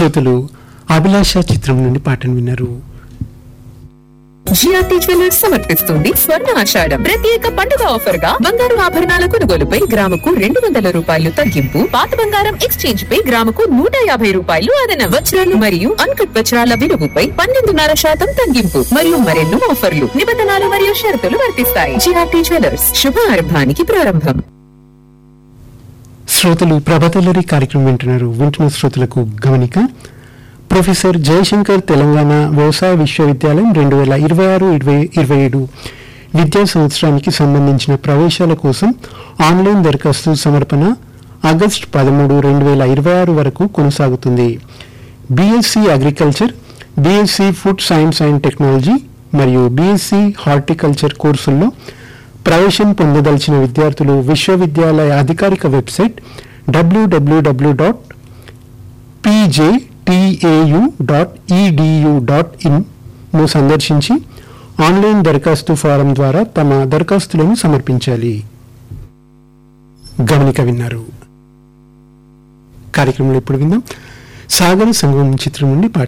శ్రోతలు అభిలాష చిత్రం నుండి పాటను విన్నారు జిఆర్టీ జ్యువెలర్స్ సమర్పిస్తుంది స్వర్ణ ఆషాఢం ప్రత్యేక పండుగ ఆఫర్ గా బంగారు ఆభరణాల కొనుగోలుపై గ్రాముకు రెండు వందల రూపాయలు తగ్గింపు పాత బంగారం ఎక్స్చేంజ్ పై గ్రాముకు నూట యాభై రూపాయలు అదన వజ్రాలు మరియు అన్కట్ వజ్రాల విలువపై పన్నెండున్నర శాతం తగ్గింపు మరియు మరెన్నో ఆఫర్లు నిబంధనలు మరియు షరతులు వర్తిస్తాయి జిఆర్టీ జ్యువెలర్స్ శుభారంభానికి ప్రారంభం శ్రోతలు ప్రభతలరి కార్యక్రమం వింటున్నారు వింటున్న శ్రోతలకు గమనిక ప్రొఫెసర్ జయశంకర్ తెలంగాణ వ్యవసాయ విశ్వవిద్యాలయం రెండు వేల ఇరవై ఆరు ఇరవై ఇరవై ఏడు విద్యా సంవత్సరానికి సంబంధించిన ప్రవేశాల కోసం ఆన్లైన్ దరఖాస్తు సమర్పణ ఆగస్టు పదమూడు రెండు వేల ఇరవై ఆరు వరకు కొనసాగుతుంది BSc agriculture BSc food science and technology మరియు బీఎస్సీ హార్టికల్చర్ కోర్సుల్లో ప్రవేశం పొందదలిచిన విద్యార్థులు విశ్వవిద్యాలయ అధికారిక website WWW dot PJTAU dot EDU dot in సందర్శించి ఆన్లైన్ దరఖాస్తు ఫారం ద్వారా తమ దరఖాస్తులను సమర్పించాలి గమనిక విన్నారు కార్యక్రమంలో ఇప్పుడు విందాం సాగర సంగమం చిత్రం నుండి పాట